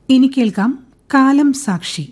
ഇനി കേൾക്കാം കാലം സാക്ഷി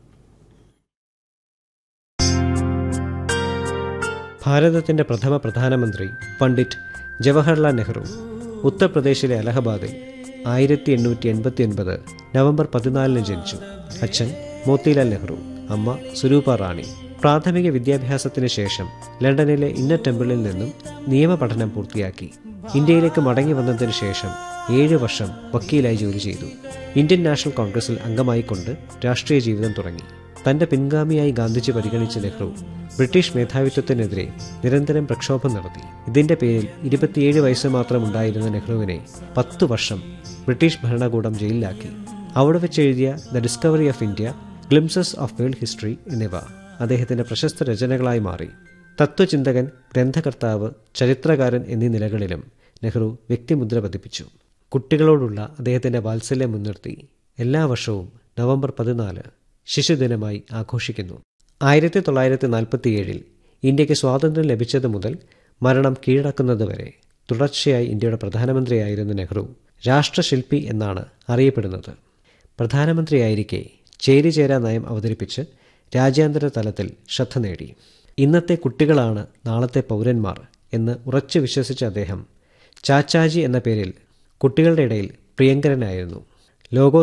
ഭാരതത്തിന്റെ പ്രഥമ പ്രധാനമന്ത്രി പണ്ഡിറ്റ് ജവഹർലാൽ നെഹ്റു ഉത്തർപ്രദേശിലെ അലഹബാദിൽ ആയിരത്തി എണ്ണൂറ്റി എൺപത്തി ഒൻപത് നവംബർ പതിനാലിന് ജനിച്ചു അച്ഛൻ മോത്തിലാൽ നെഹ്റു അമ്മ സുരൂപ റാണി പ്രാഥമിക വിദ്യാഭ്യാസത്തിന് ശേഷം ലണ്ടനിലെ ഇന്നർ ടെമ്പിളിൽ നിന്നും നിയമപഠനം പൂർത്തിയാക്കി ഇന്ത്യയിലേക്ക് മടങ്ങി വന്നതിന് ശേഷം ഏഴ് വർഷം വക്കീലായി ജോലി ചെയ്തു ഇന്ത്യൻ നാഷണൽ കോൺഗ്രസിൽ അംഗമായിക്കൊണ്ട് രാഷ്ട്രീയ ജീവിതം തുടങ്ങി തന്റെ പിൻഗാമിയായി ഗാന്ധിജി പരിഗണിച്ച നെഹ്റു ബ്രിട്ടീഷ് മേധാവിത്വത്തിനെതിരെ നിരന്തരം പ്രക്ഷോഭം നടത്തി ഇതിന്റെ പേരിൽ ഇരുപത്തിയേഴ് വയസ്സ് മാത്രമുണ്ടായിരുന്ന നെഹ്റുവിനെ പത്തു വർഷം ബ്രിട്ടീഷ് ഭരണകൂടം ജയിലിലാക്കി അവിടെ വെച്ച് എഴുതിയ the discovery of India glimpses of world history എന്നിവ അദ്ദേഹത്തിന്റെ പ്രശസ്ത രചനകളായി മാറി തത്വചിന്തകൻ ഗ്രന്ഥകർത്താവ് ചരിത്രകാരൻ എന്നീ നിലകളിലും നെഹ്റു വ്യക്തിമുദ്ര പതിപ്പിച്ചു കുട്ടികളോടുള്ള അദ്ദേഹത്തിന്റെ വാത്സല്യം മുൻനിർത്തി എല്ലാ വർഷവും നവംബർ പതിനാല് ശിശുദിനമായി ആഘോഷിക്കുന്നു ആയിരത്തി തൊള്ളായിരത്തി നാൽപ്പത്തിയേഴിൽ ഇന്ത്യക്ക് സ്വാതന്ത്ര്യം ലഭിച്ചത് മുതൽ മരണം കീഴടക്കുന്നതുവരെ തുടർച്ചയായി ഇന്ത്യയുടെ പ്രധാനമന്ത്രിയായിരുന്ന നെഹ്റു രാഷ്ട്രശില്പി എന്നാണ് അറിയപ്പെടുന്നത് പ്രധാനമന്ത്രിയായിരിക്കെ ചേരിചേരാ നയം അവതരിപ്പിച്ച് രാജ്യാന്തര തലത്തിൽ ശ്രദ്ധ നേടി ഇന്നത്തെ കുട്ടികളാണ് നാളത്തെ പൗരന്മാർ എന്ന് ഉറച്ചു വിശ്വസിച്ച അദ്ദേഹം ചാച്ചാജി എന്ന പേരിൽ കുട്ടികളുടെ ഇടയിൽ പ്രിയങ്കരനായിരുന്നു ലോകോ